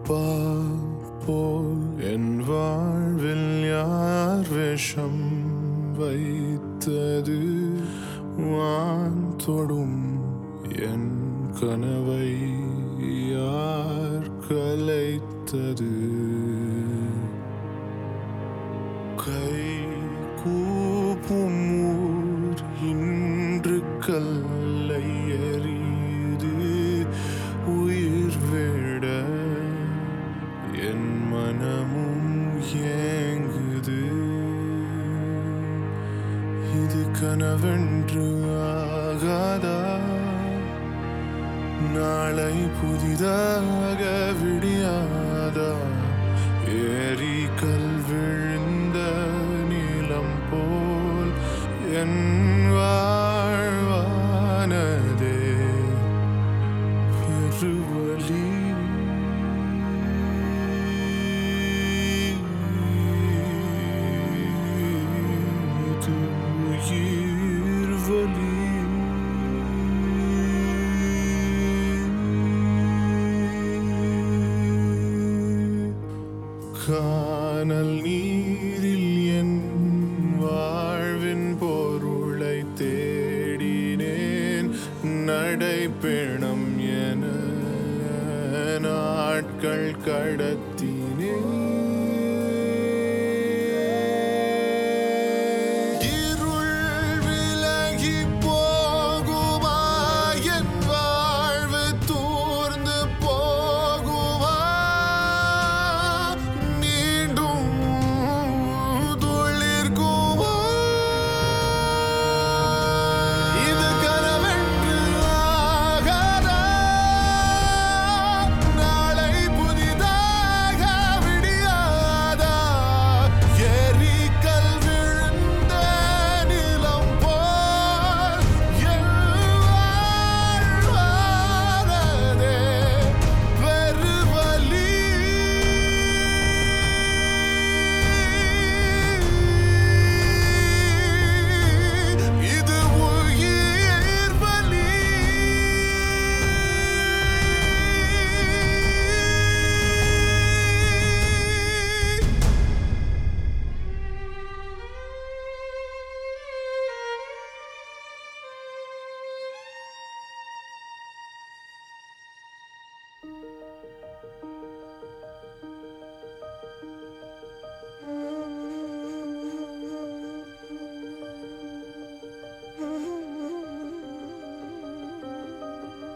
பால் போல் என் வாழ்வில் யார் விஷம் வைத்தது வான் தொடும் என் கனவை யார் கலைத்தது கை கூப்பும் ஊர் இன்று கல்லை எறியுது உயிர் விட என் மனமும் ஏங்குது இது கனவென்று ஆகாதா நாளை புதிதாக விடியாதா ஏரி கல் விழுந்த நீளம் போல் என் வாழ்வானதே பெருவலி இது உயிர் வலி காணல் நீரில் என் வாழ்வின் பொருளை தேடினேன் நடைப்பெணம் என நாட்கள் கடத்தினேன் இருள் விலகி போகுமா என் வாழ்வு தூர்ந்து போகுமா மீண்டும் துளிர்க்குமா இது கனவென்று ஆகாதா நாளை புதிதாக விடியாதா எரிக்கல் விழுந்த நிலம் போல் என் வாழ்வானதே பெருவலி இது உயிர் வலி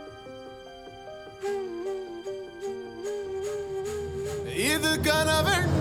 இது கனவென்று